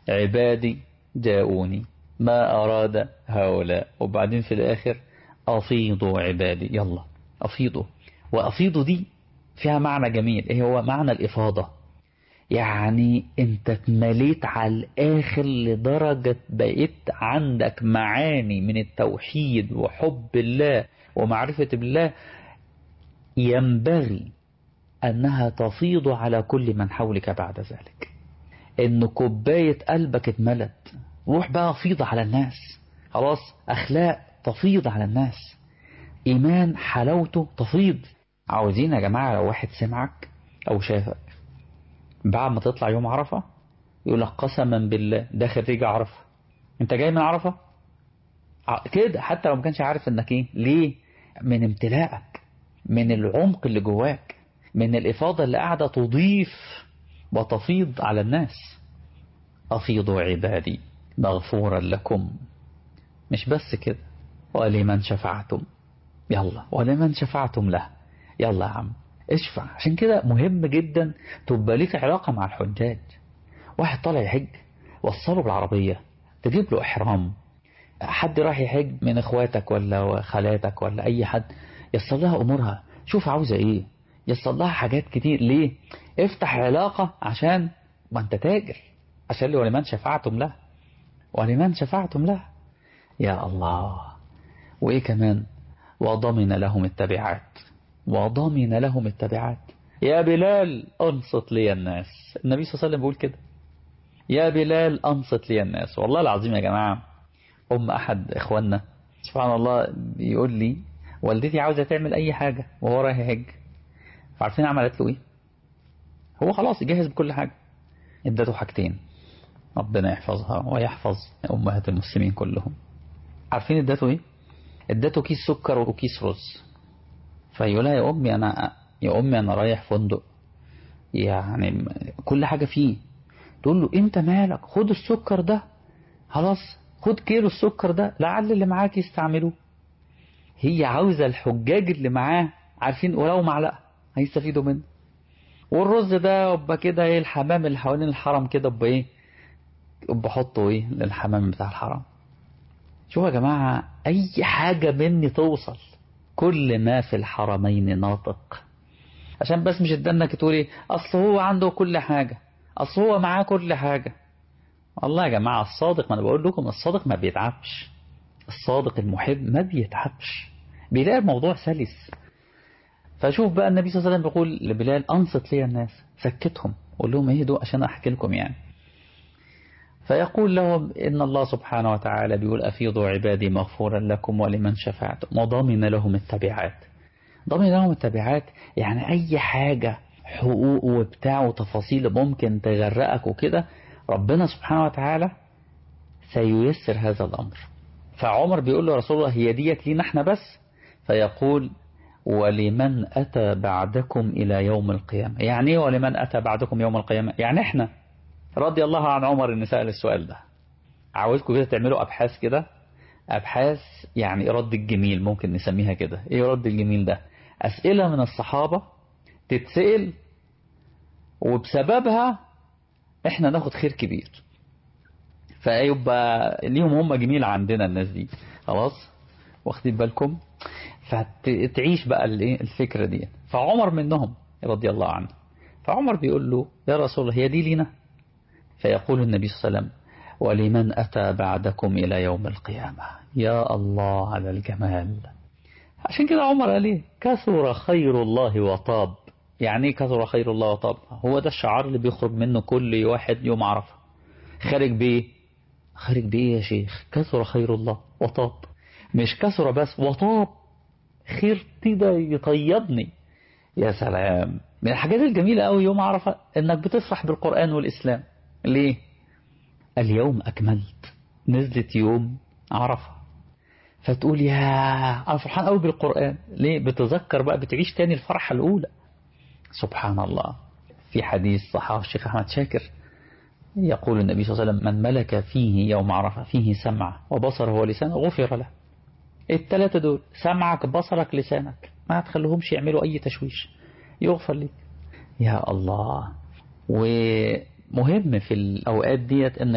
عبادي جاءوني ما أراد هؤلاء وبعدين في الآخر أفيضوا عبادي يلا أفيضوا وأفيضوا دي فيها معنى جميل ايه هو معنى الإفاضة يعني انت اتمليت على الآخر لدرجة بقيت عندك معاني من التوحيد وحب الله ومعرفة بالله ينبغي أنها تفيض على كل من حولك بعد ذلك إن كوباية قلبك اتملت روح بقى فيض على الناس خلاص أخلاق تفيض على الناس إيمان حلاوته تفيض عاوزين يا جماعة لو واحد سمعك أو شافك بعد ما تطلع يوم عرفة يقول لك قسما بالله ده خريج عرفة انت جاي من عرفة كده حتى لو ما كانش عارف انك ايه ليه من امتلاءك من العمق اللي جواك من الإفاضة اللي قاعدة تضيف وتفيض على الناس أفيضوا عبادي مغفورا لكم مش بس كده ولمن شفعتم يلا ولمن شفعتم له يلا يا عم اشفع عشان كده مهم جدا تبقى ليك علاقة مع الحجاج واحد طالع يحج وصله بالعربية تجيب له إحرام حد راح يحج من اخواتك ولا خالاتك ولا أي حد يصل لها أمورها شوف عاوزة إيه يصل لها حاجات كتير ليه افتح علاقة عشان ما انت تاجر عشان لي ولمن شفعتم له ولمن شفعتم له يا الله وإيه كمان وضمن لهم التبعات وضمن لهم التبعات يا بلال أنصت لي الناس النبي صلى الله عليه وسلم بيقول كده يا بلال أنصت لي الناس والله العظيم يا جماعة أم أحد إخواننا سبحان الله بيقول لي والدتي عاوزة تعمل أي حاجة وهو رايح يحج عارفين عملت له إيه هو خلاص جاهز بكل حاجة ادته حاجتين ربنا يحفظها ويحفظ أمهات المسلمين كلهم عارفين ادته إيه ادته كيس سكر وكيس رز فيقول لها يا أمي أنا يا أمي أنا رايح فندق يعني كل حاجة فيه تقول له أنت مالك خد السكر ده خلاص خد كيلو السكر ده لعل اللي معاك يستعملوه هي عاوزة الحجاج اللي معاه عارفين ولو معلقة هيستفيدوا منه والرز ده يبقى كده ايه الحمام اللي حوالين الحرم كده يبقى ايه يبقى حطه ايه للحمام بتاع الحرم شوفوا يا جماعة اي حاجة مني توصل كل ما في الحرمين ناطق عشان بس مش ادانك تقولي اصل هو عنده كل حاجة اصل هو معاه كل حاجة والله يا جماعة الصادق ما انا بقول لكم الصادق ما بيتعبش الصادق المحب ما بيتعبش بيلاقي الموضوع سلس فشوف بقى النبي صلى الله عليه وسلم بيقول لبلال أنصت لي الناس سكتهم قول لهم اهدوا عشان أحكي لكم يعني فيقول لهم إن الله سبحانه وتعالى بيقول أفيضوا عبادي مغفورا لكم ولمن شفعتم وضامن لهم التبعات ضامن لهم التبعات يعني أي حاجة حقوق وبتاع وتفاصيل ممكن تغرقك وكده ربنا سبحانه وتعالى سييسر هذا الأمر فعمر بيقول له رسول الله هي ديت لينا احنا بس فيقول ولمن أتى بعدكم إلى يوم القيامة يعني ايه ولمن أتى بعدكم يوم القيامة يعني احنا رضي الله عن عمر إن سأل السؤال ده عاوزكم كده تعملوا أبحاث كده أبحاث يعني رد الجميل ممكن نسميها كده إيه رد الجميل ده أسئلة من الصحابة تتسئل وبسببها احنا ناخد خير كبير فيبقى ليهم هم جميل عندنا الناس دي خلاص واخدين بالكم فتعيش بقى الفكرة دي فعمر منهم رضي الله عنه فعمر بيقول له يا رسول الله هي دي لينا فيقول النبي صلى الله عليه وسلم ولمن أتى بعدكم إلى يوم القيامة يا الله على الجمال عشان كده عمر قال ايه كثر خير الله وطاب يعني ايه كثر خير الله وطاب هو ده الشعار اللي بيخرج منه كل واحد يوم عرفه خارج بيه خارج بإيه يا شيخ كثر خير الله وطاب مش كثر بس وطاب خير كده يطيبني يا سلام من الحاجات الجميلة قوي يوم عرفة انك بتفرح بالقرآن والإسلام ليه اليوم أكملت نزلت يوم عرفة فتقول يا أنا فرحان قوي بالقرآن ليه بتذكر بقى بتعيش تاني الفرحة الأولى سبحان الله في حديث صحاه الشيخ أحمد شاكر يقول النبي صلى الله عليه وسلم من ملك فيه يوم عرفة فيه سمع وبصر ولسان غفر له الثلاثة دول سمعك بصرك لسانك ما تخليهمش يعملوا أي تشويش يغفر لك يا الله ومهم في الأوقات ديت أنك